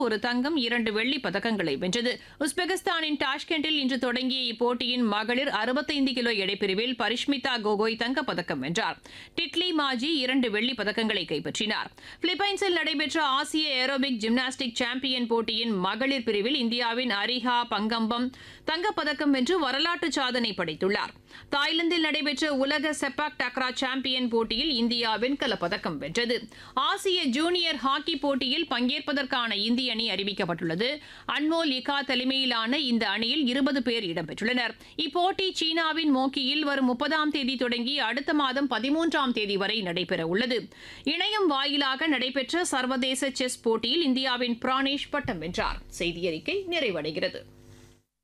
ஒரு தங்கம் இரண்டு வெள்ளி பதக்கங்களை வென்றது உஸ்பெகிஸ்தானின் டாஷ்கெண்டில் இன்று தொடங்கிய இப்போட்டியின் மகளிர் அறுபத்தைந்து கிலோ எடைப்பிரிவில் பரிஷ்மிதா கோகோய் தங்கப்பதக்கம் வென்றார் டிட்லி மாஜி இரண்டு வெள்ளி பதக்கங்களை கைப்பற்றினார் பிலிப்பைன்ஸில் நடைபெற்ற ஆசிய ஏரோபிக் ஜிம்னாஸ்டிக் சாம்பியன் போட்டியின் மகளிர் பிரிவில் இந்தியாவின் அரிஹா பங்கம்பம் தங்கப்பதக்கம் வென்று வரலாற்று சாதனை படைத்துள்ளார் தாய்லாந்தில் நடைபெற்ற உலக செப்பாக் டக்ரா சாம்பியன் போட்டியில் இந்தியா வெண்கலப் பதக்கம் வென்றது ஆசிய ஜூனியர் ஹாக்கி போட்டியில் பங்கேற்பதற்கான இந்திய அணி அறிவிக்கப்பட்டுள்ளது அன்மோல் இகா தலைமையிலான இந்த அணியில் இருபது பேர் இடம்பெற்றுள்ளனர் இப்போட்டி சீனாவின் மோக்கியில் வரும் முப்பதாம் தேதி தொடங்கி அடுத்த மாதம் பதிமூன்றாம் தேதி வரை நடைபெற உள்ளது இணையம் வாயிலாக நடைபெற்ற சர்வதேச செஸ் போட்டியில் இந்தியாவின் பிரானேஷ் பட்டம் வென்றார் செய்தியறிக்கை நிறைவடைகிறது